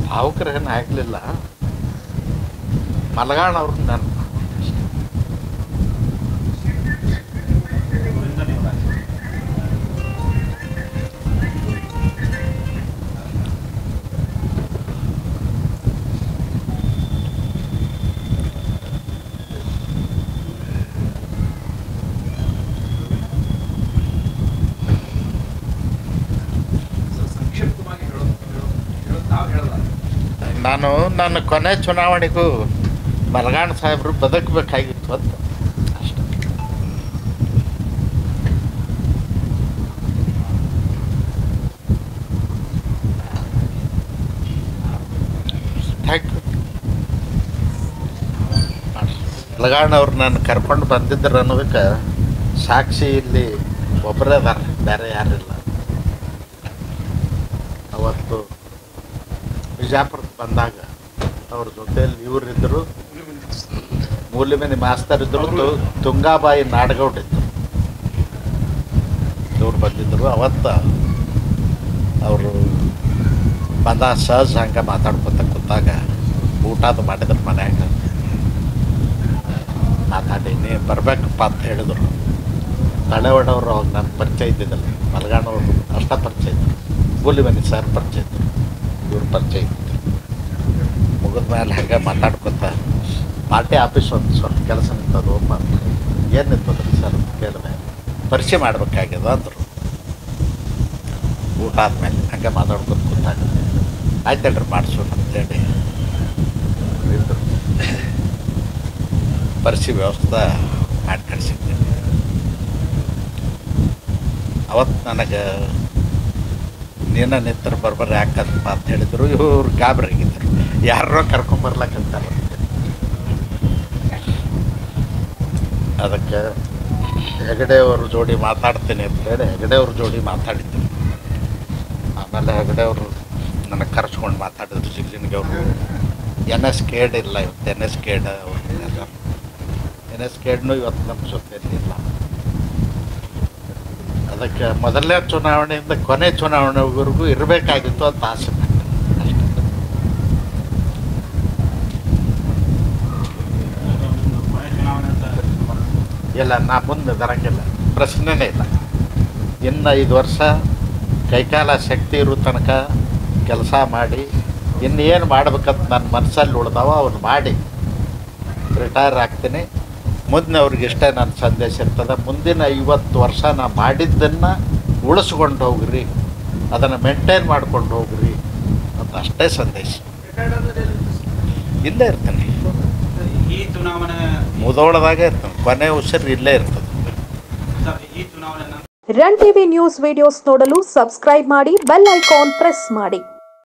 ಭಾವುಕರೇನು ಆಗಲಿಲ್ಲ ಮಲಗಾಣ ಅವ್ರನ್ನ ನಾನು ಸಂಕ್ಷಿಪ್ತವಾಗಿ ಹೇಳೋದು ಹೇಳೋದು ಹೇಳೋದು ನಾವು ಹೇಳಲ್ಲ ನಾನು ನನ್ನ ಕೊನೆ ಚುನಾವಣೆಗೂ ಮಲಗಾಣ ಸಾಹೇಬರು ಬದುಕಬೇಕಾಗಿತ್ತು ಅಂತ ಅಷ್ಟೆ ಥ್ಯಾಂಕ್ ಯು ಮಲಗಾಣವ್ರು ನಾನು ಕರ್ಕೊಂಡು ಬಂದಿದ್ದರು ಅನ್ನೋದಕ್ಕೆ ಸಾಕ್ಷಿ ಇಲ್ಲಿ ಒಬ್ಬರೇ ಅದಾರ ಬೇರೆ ಯಾರಿಲ್ಲ ಅವತ್ತು ಬಿಜಾಪುರಕ್ಕೆ ಬಂದಾಗ ಅವ್ರ ಜೊತೆಯಲ್ಲಿ ಇವರಿದ್ದರು ಮೂಲಿಮನಿ ಮಾಸ್ತರ್ ಇದ್ದರು ತು- ತುಂಗಾಬಾಯಿ ನಾಡಗೌಡ ಇದ್ದರು ಇವ್ರು ಬಂದಿದ್ದರು ಅವತ್ತ ಅವರು ಬಂದ ಸಹಜ ಹಂಗೆ ಮಾತಾಡ್ಕೊತ ಕೂತಾಗ ಊಟದ ಮಾಡಿದ್ರು ಮನ್ಯಾಗ ಮಾತಾಡಿ ನೀ ಬರ್ಬೇಕಪ್ಪ ಅಂತ ಹೇಳಿದ್ರು ತಳೆವಡವರು ಅವಾಗ ನನ್ನ ಪರಿಚಯ ಇದ್ದಿದ್ದಲ್ಲ ಮಲಗಾಣವ್ರು ಅಷ್ಟ ಪರಿಚಯ ಇದ್ದರು ಮೂಲಿಮನಿ ಸರ್ ಪರಿಚಯ ಇದ್ದರು ಇವ್ರ ಪರಿಚಯ ಇದ್ದಿದ್ದು ಮುಗಿದ ಮೇಲೆ ಹಾಗೆ ಮಾತಾಡ್ಕೊತ ಪಾರ್ಟಿ ಆಫೀಸ್ ಒಂದು ಸ್ವಲ್ಪ ಕೆಲಸ ನಿಂತದು ಏನು ನಿಂತದ್ರಿ ಸರ್ ಅಂತ ಕೇಳಿದೆ ಪರಿಚಯ ಮಾಡ್ಬೇಕಾಗ್ಯದ ಅಂದರು ಊಟ ಆದ್ಮೇಲೆ ಹಂಗೆ ಮಾತಾಡ್ಕೊತ ಕೂತಾಗ ಆಯ್ತಲ್ರಿ ಮಾಡಿಸೋಣ ಅಂತೇಳಿ ಇದ್ರು ಪರಿಚಯ ವ್ಯವಸ್ಥೆ ಮಾಡಿ ಕಳಿಸಿದ್ದೆ ಅವತ್ತು ನನಗೆ ನೀನ ನಿಂತರ ಬರ್ಬರ್ರಿ ಯಾಕಂತ ಅಂತ ಹೇಳಿದ್ರು ಇವ್ರು ಗಾಬರಿಗಿದ್ರು ಯಾರೋ ಕರ್ಕೊಂಬರ್ಲಕ್ಕಂತಾರ ಅದಕ್ಕೆ ಹೆಗಡೆಯವ್ರ ಜೋಡಿ ಮಾತಾಡ್ತೀನಿ ಅಂತ ಹೇಳಿ ಹೆಗಡೆಯವ್ರ ಜೋಡಿ ಮಾತಾಡಿದ್ದೆ ಆಮೇಲೆ ಹೆಗಡೆಯವರು ನನಗೆ ಕರೆಸ್ಕೊಂಡು ಮಾತಾಡಿದ್ರು ಜಿಗ್ಜಿನ್ಗೆ ಅವರು ಎನ್ ಎಸ್ ಕೇಡ್ ಇಲ್ಲ ಇವತ್ತು ಎನ್ ಎಸ್ ಕೇಡ್ ಅವರು ಎಲ್ಲ ಎನ್ ಎಸ್ ಕೇಡ್ನು ಇವತ್ತು ನಮ್ಮ ಜೊತೆಯಲ್ಲಿ ಇಲ್ಲ ಅದಕ್ಕೆ ಮೊದಲನೇ ಚುನಾವಣೆಯಿಂದ ಕೊನೆ ಚುನಾವಣೆವರೆಗೂ ಇರಬೇಕಾಗಿತ್ತು ಅಂತ ಆಸೆ ಪಟ್ಟೆ ಅಷ್ಟೇ ಇಲ್ಲ ನಾ ಮುಂದೆ ಬರಂಗಿಲ್ಲ ಪ್ರಶ್ನೆನೇ ಇಲ್ಲ ಇನ್ನು ಐದು ವರ್ಷ ಕೈಕಾಲ ಶಕ್ತಿ ಇರೋ ತನಕ ಕೆಲಸ ಮಾಡಿ ಇನ್ನೇನು ಮಾಡ್ಬೇಕಂತ ನನ್ನ ಮನಸ್ಸಲ್ಲಿ ಉಳ್ದಾವ ಅವ್ನು ಮಾಡಿ ರಿಟೈರ್ ಆಗ್ತೀನಿ ಮುಂದೆ ಅವ್ರಿಗೆ ಇಷ್ಟೇ ನನ್ನ ಸಂದೇಶ ಇರ್ತದೆ ಮುಂದಿನ ಐವತ್ತು ವರ್ಷ ನಾ ಮಾಡಿದ್ದನ್ನು ಉಳಿಸ್ಕೊಂಡು ಹೋಗ್ರಿ ಅದನ್ನು ಮೇಂಟೈನ್ ಮಾಡ್ಕೊಂಡು ಹೋಗ್ರಿ ಅಂತ ಅಷ್ಟೇ ಸಂದೇಶ ಇಲ್ಲೇ ಇರ್ತಾನೆ ಈ ಚುನಾವಣೆ ಮುದೋಳದಾಗೆ ಇರ್ತಾನೆ ಕೊನೆ ಉಸಿರು ಇಲ್ಲೇ ಇರ್ತದೆ ಸರ್, ಈ ಚುನಾವಣೆ ನಂತರ ರನ್ ಟಿವಿ ನ್ಯೂಸ್ ವಿಡಿಯೋಸ್ ನೋಡಲು ಸಬ್ಸ್ಕ್ರೈಬ್ ಮಾಡಿ ಬೆಲ್ ಐಕಾನ್ ಪ್ರೆಸ್ ಮಾಡಿ